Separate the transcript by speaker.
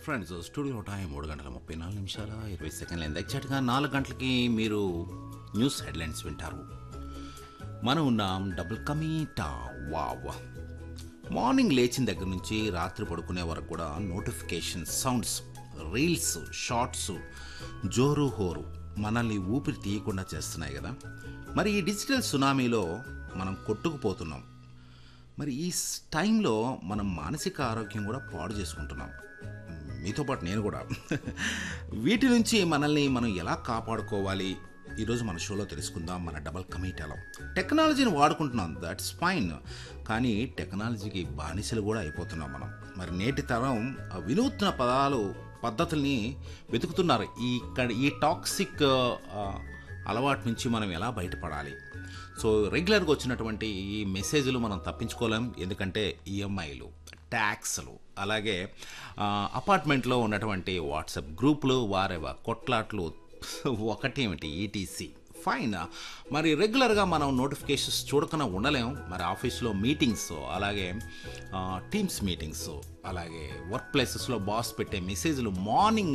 Speaker 1: friends studio time మూడు గంటల ముప్పై నాలుగు నిమిషాల ఇరవై సెకండ్లు అయింది ఎగ్జాక్ట్గా నాలుగు గంటలకి మీరు న్యూస్ హెడ్లైన్స్ వింటారు మనం ఉన్నాం డబుల్ కమీటా వావ్ మార్నింగ్ లేచిన దగ్గర నుంచి రాత్రి పడుకునే వరకు కూడా నోటిఫికేషన్ సౌండ్స్ రీల్స్ షార్ట్స్ జోరు హోరు మనల్ని ఊపిరి తీయకుండా చేస్తున్నాయి కదా మరి ఈ డిజిటల్ సునామీలో మనం కొట్టుకుపోతున్నాం మరి ఈ స్- టైంలో మనం మానసిక ఆరోగ్యం కూడా పాడు చేసుకుంటున్నాం మీతో పాటు నేను కూడా వీటి నుంచి మనల్ని మనం ఎలా కాపాడుకోవాలి ఈరోజు మన షోలో తెలుసుకుందాం మన డబల్ కమీటాలో టెక్నాలజీని వాడుకుంటున్నాం దట్స్ ఫైన్ కానీ టెక్నాలజీకి బానిసలు కూడా అయిపోతున్నాం మనం మరి నేటి తరం ఆ వినూత్న పదాలు పద్ధతుల్ని వెతుకుతున్నారు ఈ ఇక్కడ ఈ టాక్సిక్ ఆ, అలవాటు నుంచి మనం ఎలా బయటపడాలి సో రెగ్యులర్గా వచ్చినటువంటి ఈ మెసేజ్లు మనం తప్పించుకోలేం ఎందుకంటే ఈఎంఐలు ట్యాక్స్లు అలాగే ఆ, అపార్ట్మెంట్లో ఉన్నటువంటి వాట్సాప్ గ్రూపులు వారెవా కొట్లాట్లు ఒకటేమిటి ఈటీసీ ఫైన్ మరి రెగ్యులర్గా మనం నోటిఫికేషన్స్ చూడకుండా ఉండలేం మరి ఆఫీస్లో మీటింగ్స్ అలాగే టీమ్స్ మీటింగ్స్ అలాగే వర్క్ ప్లేసెస్లో బాస్ పెట్టే మెసేజ్లు మార్నింగ్